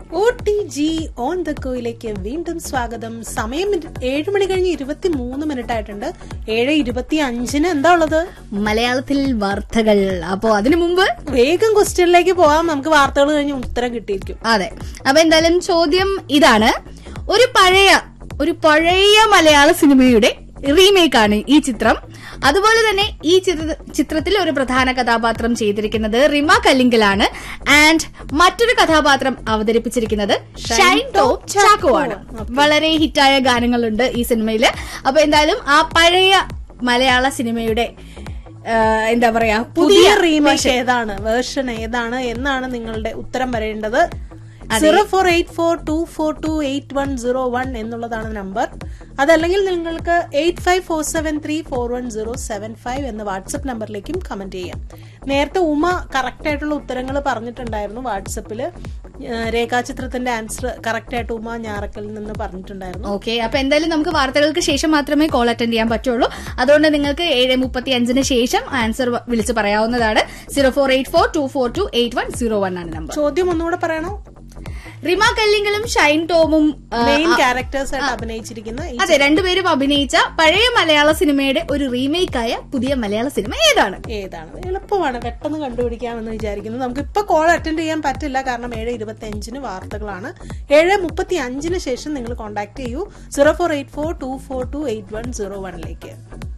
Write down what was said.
O T G on the കോയിലേക്ക് വീണ്ടും സ്വാഗതം സമയം ഏഴ് മണി കഴിഞ്ഞ് ഇരുപത്തി മൂന്ന് മിനിറ്റ് ആയിട്ടുണ്ട് ഏഴ് ഇരുപത്തി അഞ്ചിന് എന്താ ഉള്ളത് മലയാളത്തിൽ വാർത്തകൾ അപ്പോ അതിനു മുമ്പ് വേഗം ക്വസ്റ്റ്യനിലേക്ക് പോവാം നമുക്ക് വാർത്തകൾ കഴിഞ്ഞ് ഉത്തരം കിട്ടിയിരിക്കും അതെ അപ്പൊ എന്തായാലും ചോദ്യം ഇതാണ് ഒരു പഴയ ഒരു പഴയ മലയാള സിനിമയുടെ റീമേക്ക് ആണ് ഈ ചിത്രം അതുപോലെ തന്നെ ഈ ചിത്ര- ചിത്രത്തിൽ ഒരു പ്രധാന കഥാപാത്രം ചെയ്തിരിക്കുന്നത് റിമ കല്ലിങ്കലാണ് ആൻഡ് മറ്റൊരു കഥാപാത്രം അവതരിപ്പിച്ചിരിക്കുന്നത് ഷൈൻ ടോപ്പ് ചാക്കോ ആണ് വളരെ ഹിറ്റായ ഗാനങ്ങളുണ്ട് ഈ സിനിമയില് അപ്പൊ എന്തായാലും ആ പഴയ മലയാള സിനിമയുടെ ആ, എന്താ പറയാ പുതിയ റീമേക്ക് ഏതാണ് വേർഷൻ ഏതാണ് എന്നാണ് നിങ്ങളുടെ ഉത്തരം വരേണ്ടത് zero four eight four two four two eight one zero one എന്നുള്ളതാണ് നമ്പർ അതല്ലെങ്കിൽ നിങ്ങൾക്ക് eight five four seven three four one zero seven five എന്ന വാട്സപ്പ് നമ്പറിലേക്കും കമന്റ് ചെയ്യാം നേരത്തെ ഉമ കറക്റ്റ് ആയിട്ടുള്ള ഉത്തരങ്ങൾ പറഞ്ഞിട്ടുണ്ടായിരുന്നു വാട്സപ്പില് ഏഹ് രേഖാചിത്രത്തിന്റെ ആൻസർ കറക്റ്റ് ആയിട്ട് ഉമ ഞാറക്കലിൽ നിന്ന് പറഞ്ഞിട്ടുണ്ടായിരുന്നു ഓക്കെ അപ്പൊ എന്തായാലും നമുക്ക് വാർത്തകൾക്ക് ശേഷം മാത്രമേ കോൾ അറ്റൻഡ് ചെയ്യാൻ പറ്റുള്ളൂ അതുകൊണ്ട് നിങ്ങൾക്ക് ഏഴ് മുപ്പത്തി അഞ്ചിന് ശേഷം ആൻസർ വിളിച്ച് പറയാവുന്നതാണ് zero four eight four two four two eight one zero one ആണ് നമ്പർ ചോദ്യം ഒന്നുകൂടെ പറയണോ റിമ കല്ലിങ്കലും ഷൈൻ ടോമും ആ, മെയിൻ ക്യാരക്ടേഴ്സ് ആയിട്ട് അഭിനയിച്ചിരിക്കുന്ന ഈ അതെ രണ്ടുപേരും അഭിനയിച്ച പഴയ മലയാള സിനിമയുടെ ഒരു റീമേക്ക് ആയ പുതിയ മലയാള സിനിമ ഏതാണ് ഏതാണ് എളുപ്പമാണ് പെട്ടെന്ന് കണ്ടുപിടിക്കാമെന്ന് വിചാരിക്കുന്നു നമുക്ക് ഇപ്പൊ കോൾ അറ്റൻഡ് ചെയ്യാൻ പറ്റില്ല കാരണം ഏഴ് ഇരുപത്തി അഞ്ചിന് വാർത്തകളാണ് ഏഴ് മുപ്പത്തി അഞ്ചിന് ശേഷം നിങ്ങൾ കോൺടാക്ട് ചെയ്യൂ zero four eight four two four two eight one zero വണ്ണിലേക്ക്